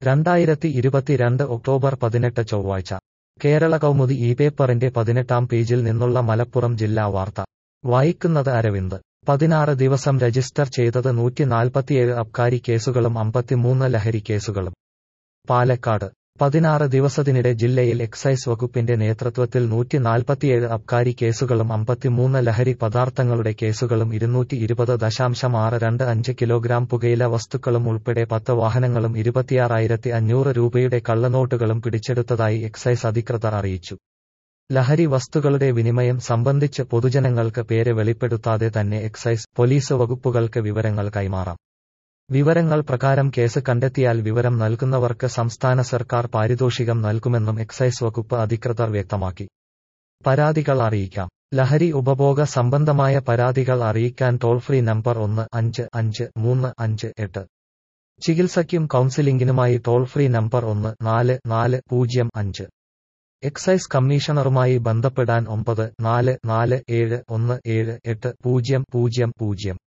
രണ്ടായിരത്തി ഇരുപത്തിരണ്ട് ഒക്ടോബർ പതിനെട്ട് ചൊവ്വാഴ്ച കേരള കൗമുദി ഈ പേപ്പറിന്റെ പതിനെട്ടാം പേജിൽ നിന്നുള്ള മലപ്പുറം ജില്ലാ വാർത്ത വായിക്കുന്നത് അരവിന്ദ് പതിനാറ് ദിവസം രജിസ്റ്റർ ചെയ്തത് നൂറ്റി നാൽപ്പത്തിയേഴ് അബ്കാരി കേസുകളും അമ്പത്തിമൂന്ന് ലഹരി കേസുകളും പാലക്കാട് പതിനാറ് ദിവസത്തിനിടെ ജില്ലയിൽ എക്സൈസ് വകുപ്പിന്റെ നേതൃത്വത്തിൽ നൂറ്റി നാൽപ്പത്തിയേഴ് അബ്കാരി കേസുകളും അമ്പത്തിമൂന്ന് ലഹരി പദാർത്ഥങ്ങളുടെ കേസുകളും ഇരുന്നൂറ്റി ഇരുപത് ദശാംശം ആറ് രണ്ട് അഞ്ച് കിലോഗ്രാം പുകയില വസ്തുക്കളും ഉൾപ്പെടെ പത്ത് വാഹനങ്ങളും ഇരുപത്തിയാറായിരത്തി അഞ്ഞൂറ് രൂപയുടെ കള്ളനോട്ടുകളും പിടിച്ചെടുത്തതായി എക്സൈസ് അധികൃതർ അറിയിച്ചു ലഹരി വസ്തുക്കളുടെ വിനിമയം സംബന്ധിച്ച് പൊതുജനങ്ങൾക്ക് പേര് വെളിപ്പെടുത്താതെ തന്നെ എക്സൈസ് പോലീസ് വകുപ്പുകൾക്ക് വിവരങ്ങൾ കൈമാറാം വിവരങ്ങൾ പ്രകാരം കേസ് കണ്ടെത്തിയാൽ വിവരം നൽകുന്നവർക്ക് സംസ്ഥാന സർക്കാർ പാരിതോഷികം നൽകുമെന്നും എക്സൈസ് വകുപ്പ് അധികൃതർ വ്യക്തമാക്കി പരാതികൾ അറിയിക്കാം ലഹരി ഉപഭോഗ സംബന്ധമായ പരാതികൾ അറിയിക്കാൻ ടോൾ ഫ്രീ നമ്പർ ഒന്ന് അഞ്ച് അഞ്ച് മൂന്ന് അഞ്ച് എട്ട് ചികിത്സയ്ക്കും കൗൺസിലിംഗിനുമായി ടോൾ ഫ്രീ നമ്പർ ഒന്ന് നാല് നാല് പൂജ്യം അഞ്ച് എക്സൈസ് കമ്മീഷണറുമായി ബന്ധപ്പെടാൻ ഒമ്പത് നാല് നാല് ഏഴ് ഒന്ന് ഏഴ് എട്ട് പൂജ്യം പൂജ്യം പൂജ്യം